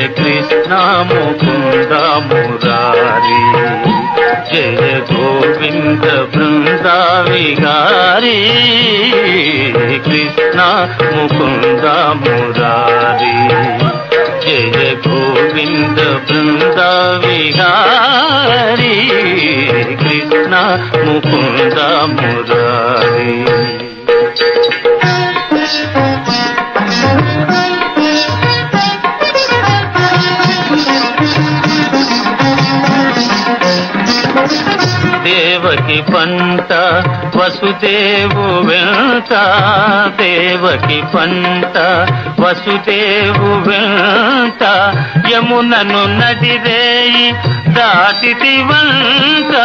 కృష్ణ ముకుంద మురారి జయ గోవింద బృంద విహారీ కృష్ణ ముకుంద మురారి జయ గోవింద బృంద విహారీ కృష్ణ ముకుంద మురారి దేవకి పంట వసుదేవు వెంట దేవకి పంట వసుదేవు వెంట యమునను నడిరేయి దాటితి వంట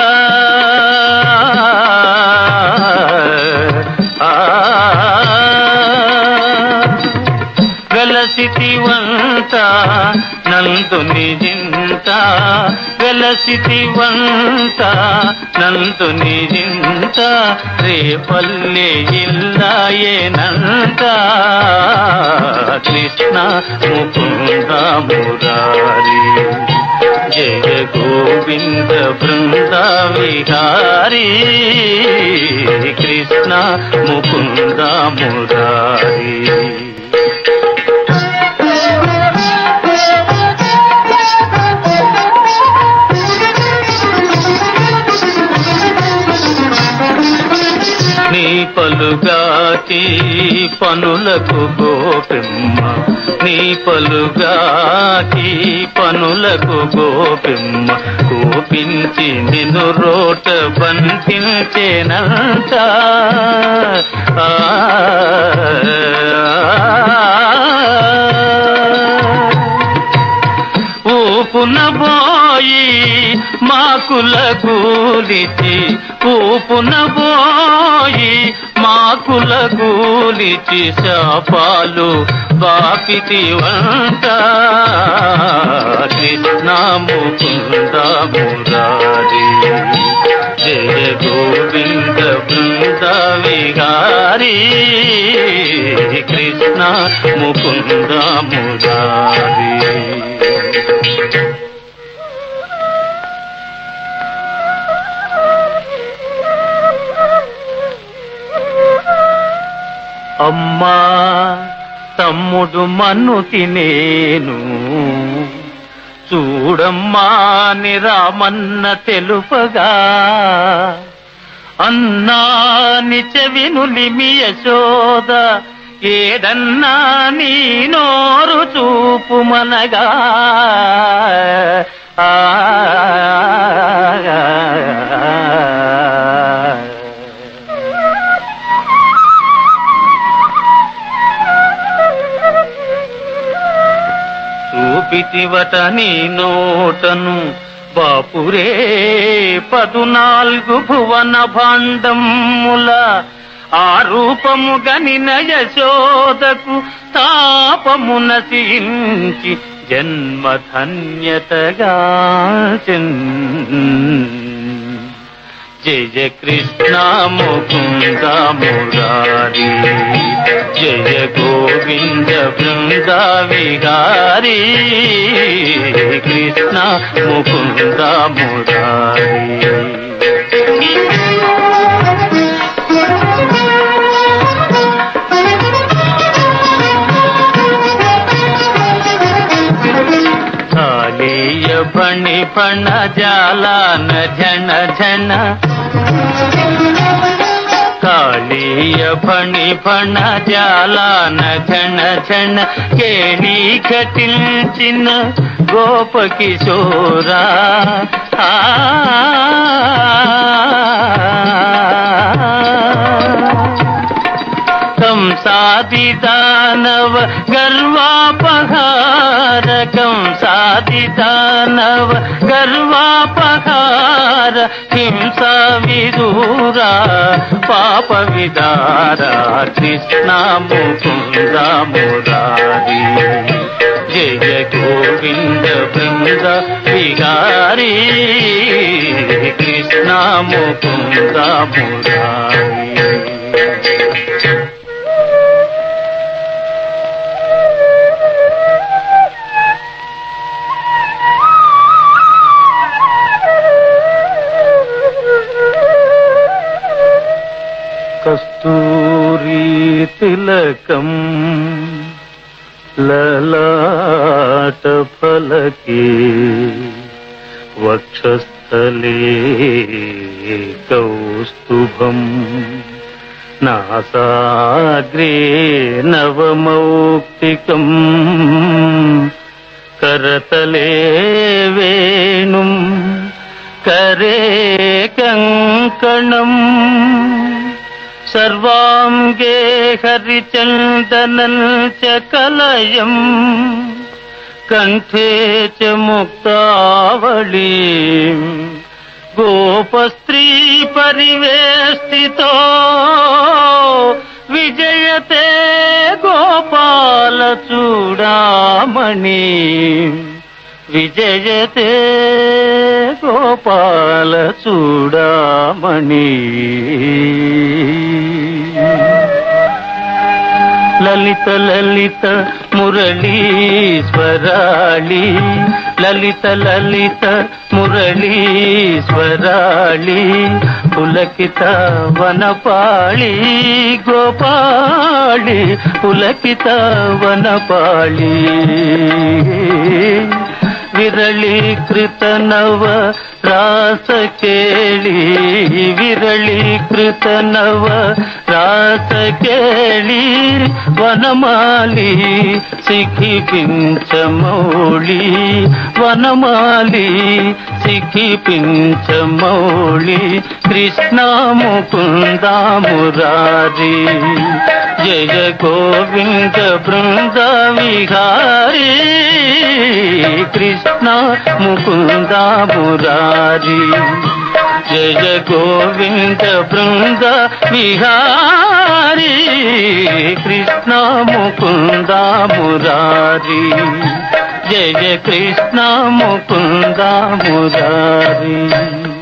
వెలసితి వంట నందుని జింత వెలసితి వంట నందుని జింత రేపల్లె ఇల్లాయేనంత కృష్ణ ముకుంద మురారి జయ గోవింద బృంద విహారీ కృష్ణ ముకుంద మురారి నీ పలుగాకి పనులకు గోపిమ్మ నీ పలుగాకి పనులకు గోపిమ్మ కోపించి నిన్ను రోట బంధించేనంత ఆ, ఊపున పోయి మాకుల గూలిచి ఊపున పోయి మాకుల గూలిచి శాపాలు బాపితి వంట కృష్ణ ముకుంద మురారి జయ గోవింద బృంద విహారీ కృష్ణ ముకుంద మురారి అమ్మా తమ్ముడు మన్ను తినేను చూడమ్మా నిరామన్న తెలుపగా అన్నాని చెవినులిమి యశోద ఏడన్నా నీ నోరు చూపు మనగా ఆ చూపితివట నీ నోటను బాపురే పదునాలుగు భువన భాండముల ఆ రూపము గనిన యశోదకు తాపమున సించి జన్మధన్యతగా జయ కృష్ణ ముకుంద మురారి జయ గోవింద బృంద విహారీ కృష్ణ ముకుంద మురారి కాళీయ ఫణి ఫణ జాలాన ఝణ ఝణ కాళీయ ఫణి ఫణ జాలాన ఝణ ఝణ కేళీ ఘటించిన గోప కిశోరా ఆ కంసాది దానవ గర్వాపహార కంసాది దానవ గర్వాపహార హింస విదూరా పాప విదార కృష్ణ ముకుంద మురారి జయ గోవింద బృంద విహారీ కృష్ణ ముకుంద మురారి తిలకం లలాట ఫలకే వక్షస్థలే కౌస్తుభం నాసాగ్రే నవమౌక్తికం కరతలే వేణుం కరే కంకణం సర్వాంగే హరిచందనం చ కలయం కంఠే చ ముక్తావళీ గోపస్త్రీ పరివేష్టితో విజయతే గోపాల చూడామణి విజయతే గోపాల చూడామణి లలిత లలిత మురళీశ్వరాళి లలిత లలిత మురళీశ్వరాళి పులకిత వనపాళి గోపాళి పులకిత వనపాళి విరళీకృత నవ రాస కేళి విరళీకృత నవ రాస కేళి వనమాలి సిఖి పించమౌళి వనమాలి సిఖి పించమౌళి కృష్ణ ముకుంద మురారి జయ గోవింద బృంద విహారీ కృష్ణ ముకుంద మురారి జయ గోవింద బృంద విహారీ కృష్ణ ముకుంద మురారి జయ కృష్ణ ముకుంద మురారి